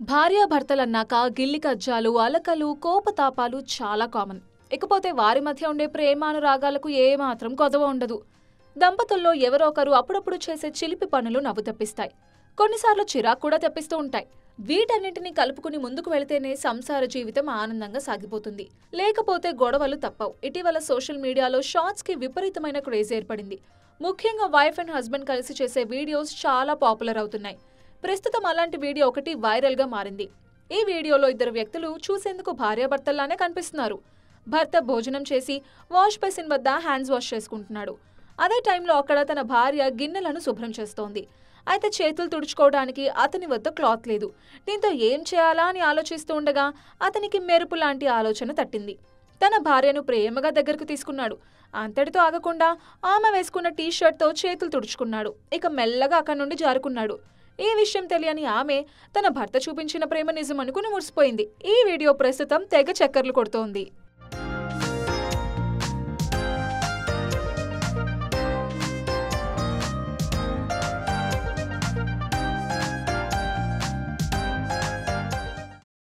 భార్యాభర్తలన్నాక గిల్లి కజ్జాలు అలకలు కోపతాపాలు చాలా కామన్ ఇకపోతే వారి మధ్య ఉండే ప్రేమానురాగాలకు ఏమాత్రం కొదవ ఉండదు దంపతుల్లో ఎవరో ఒకరు అప్పుడప్పుడు చేసే చిలిపి పనులు నవ్వు తెప్పిస్తాయి కొన్నిసార్లు చిరాకు కూడా తెప్పిస్తూ ఉంటాయి వీటన్నింటినీ కలుపుకుని ముందుకు వెళితేనే సంసార జీవితం ఆనందంగా సాగిపోతుంది లేకపోతే గొడవలు తప్పవు ఇటీవల సోషల్ మీడియాలో షార్ట్స్ కి విపరీతమైన క్రేజ్ ఏర్పడింది ముఖ్యంగా వైఫ్ అండ్ హస్బెండ్ కలిసి చేసే వీడియోస్ చాలా పాపులర్ అవుతున్నాయి ప్రస్తుతం అలాంటి వీడియో ఒకటి వైరల్ గా మారింది ఈ వీడియోలో ఇద్దరు వ్యక్తులు చూసేందుకు భార్యాభర్తల్లానే కనిపిస్తున్నారు భర్త భోజనం చేసి వాష్ బేసిన్ వద్ద హ్యాండ్స్ వాష్ చేసుకుంటున్నాడు అదే టైంలో అక్కడ తన భార్య గిన్నెలను శుభ్రం చేస్తోంది అయితే చేతులు తుడుచుకోవడానికి అతని వద్ద క్లాత్ లేదు దీంతో ఏం చేయాలా అని ఆలోచిస్తూ ఉండగా అతనికి మెరుపు లాంటి ఆలోచన తట్టింది తన భార్యను ప్రేమగా దగ్గరకు తీసుకున్నాడు అంతటితో ఆగకుండా ఆమె వేసుకున్న టీ షర్ట్తో చేతులు తుడుచుకున్నాడు ఇక మెల్లగా అక్కడి నుండి జారుకున్నాడు ఈ విషయం తెలియని ఆమె తన భర్త చూపించిన ప్రేమ నిజం అనుకుని మురిసిపోయింది ఈ వీడియో ప్రస్తుతం తెగ చక్కర్లు కొడుతోంది